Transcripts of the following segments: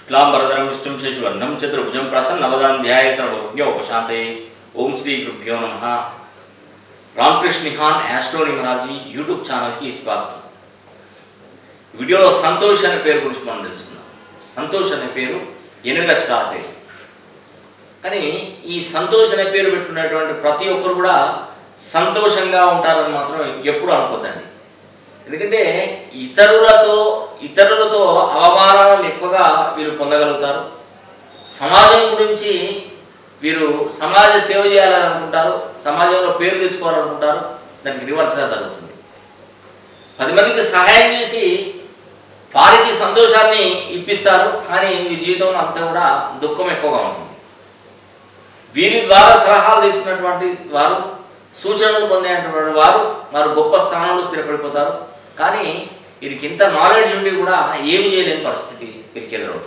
శుక్లాంబరధరం విష్ణుం శశివర్ణం చతుర్భుజం ప్రసన్నవదనం ధ్యాయ సర్వజ్ఞ ఉపశాంతయే ఓం శ్రీ గురుభ్యో నమ రామకృష్ణ నిహాన్ యాస్ట్రోనిమరాజీ యూట్యూబ్ ఛానల్కి స్వాగతం ఈ వీడియోలో సంతోష్ అనే పేరు గురించి మనం తెలుసుకుందాం సంతోష్ అనే పేరు ఎనిమిది అక్షరాల పేరు కానీ ఈ సంతోష్ అనే పేరు పెట్టుకున్నటువంటి ప్రతి ఒక్కరు కూడా సంతోషంగా ఉంటారని మాత్రం ఎప్పుడు అనుకోద్దండి ఎందుకంటే ఇతరులతో ఇతరులతో అవమానాలను ఎక్కువగా వీరు పొందగలుగుతారు సమాజం గురించి వీరు సమాజ సేవ చేయాలని అనుకుంటారు సమాజంలో పేరు తెచ్చుకోవాలనుకుంటారు దానికి రివర్స్గా జరుగుతుంది పది మందికి సహాయం చేసి వారికి సంతోషాన్ని ఇప్పిస్తారు కానీ వీరి జీవితంలో అంతా కూడా దుఃఖం ఎక్కువగా ఉంటుంది వీరి ద్వారా సలహాలు తీసుకున్నటువంటి వారు సూచనలు పొందేటువంటి వారు వారు గొప్ప స్థానంలో స్థిరపడిపోతారు కానీ వీరికి ఇంత నాలెడ్జ్ ఉండి కూడా ఏమి చేయలేని పరిస్థితి వీరికి ఎదురవుతుంది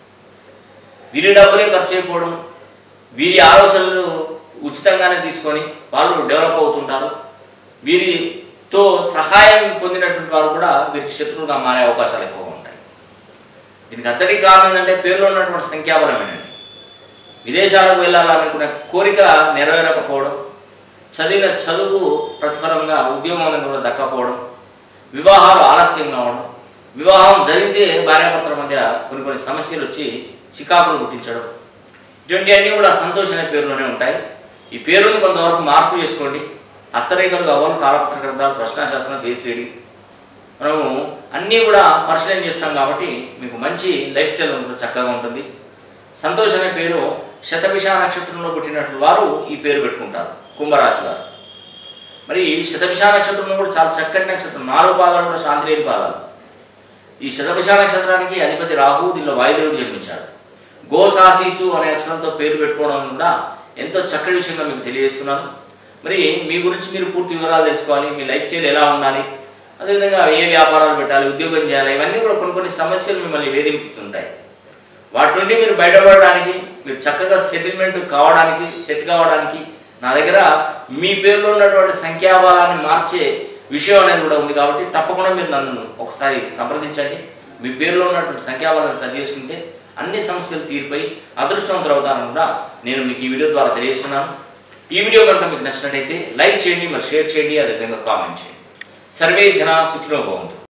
వీరి డబ్బులే ఖర్చు అయిపోవడం వీరి ఆలోచనలు ఉచితంగానే తీసుకొని వాళ్ళు డెవలప్ అవుతుంటారు వీరితో సహాయం పొందినటువంటి వారు కూడా వీరికి శత్రువుగా మారే అవకాశాలు ఎక్కువగా ఉంటాయి దీనికి అంతటి కారణం ఏంటంటే పేరులో ఉన్నటువంటి సంఖ్యాబలమేనండి విదేశాలకు వెళ్ళాలనుకునే కోరిక నెరవేరకపోవడం చదివిన చదువు ప్రతిఫలంగా ఉద్యోగం అనేది కూడా దక్కపోవడం వివాహాలు ఆలస్యం కావడం వివాహం జరిగితే భార్యాభర్తల మధ్య కొన్ని కొన్ని సమస్యలు వచ్చి చికాకులు పుట్టించడం ఇటువంటి అన్నీ కూడా సంతోష్ అనే పేరులోనే ఉంటాయి ఈ పేరును కొంతవరకు మార్పు చేసుకోండి హస్తరేఖలు అవలు తాళపత్ర గ్రంథాలు ప్రశ్నాశాస్త్రం ఫేస్ రీడింగ్ మనము అన్నీ కూడా పరిశీలన చేస్తాం కాబట్టి మీకు మంచి లైఫ్ స్టైల్ కూడా చక్కగా ఉంటుంది సంతోష్ అనే పేరు శతభిష నక్షత్రంలో పుట్టినటువంటి వారు ఈ పేరు పెట్టుకుంటారు కుంభరాశి వారు మరి శతభిష నక్షత్రంలో కూడా చాలా చక్కటి నక్షత్రం నాలుగు పాదాలు కూడా శాంతి లేని పాదాలు ఈ శతభిష నక్షత్రానికి అధిపతి రాహు దీనిలో వాయుదేవుడు జన్మించాడు గోసాసీసు అనే అక్షరంతో పేరు పెట్టుకోవడం కూడా ఎంతో చక్కటి విషయంగా మీకు తెలియజేస్తున్నాను మరి మీ గురించి మీరు పూర్తి వివరాలు తెలుసుకోవాలి మీ లైఫ్ స్టైల్ ఎలా ఉండాలి అదేవిధంగా ఏ వ్యాపారాలు పెట్టాలి ఉద్యోగం చేయాలి ఇవన్నీ కూడా కొన్ని కొన్ని సమస్యలు మిమ్మల్ని వేధింపుతుంటాయి వాటి నుండి మీరు బయటపడడానికి మీరు చక్కగా సెటిల్మెంట్ కావడానికి సెట్ కావడానికి నా దగ్గర మీ పేరులో ఉన్నటువంటి సంఖ్యాబలాన్ని మార్చే విషయం అనేది కూడా ఉంది కాబట్టి తప్పకుండా మీరు నన్ను ఒకసారి సంప్రదించండి మీ పేరులో ఉన్నటువంటి సంఖ్యాబలాన్ని సరి చేసుకుంటే అన్ని సమస్యలు తీరిపోయి అదృష్టవంతులు అవుతారని కూడా నేను మీకు ఈ వీడియో ద్వారా తెలియజేస్తున్నాను ఈ వీడియో కనుక మీకు నచ్చినట్టయితే లైక్ చేయండి మరి షేర్ చేయండి అదేవిధంగా కామెంట్ చేయండి సర్వే జన సుఖినో భవంతు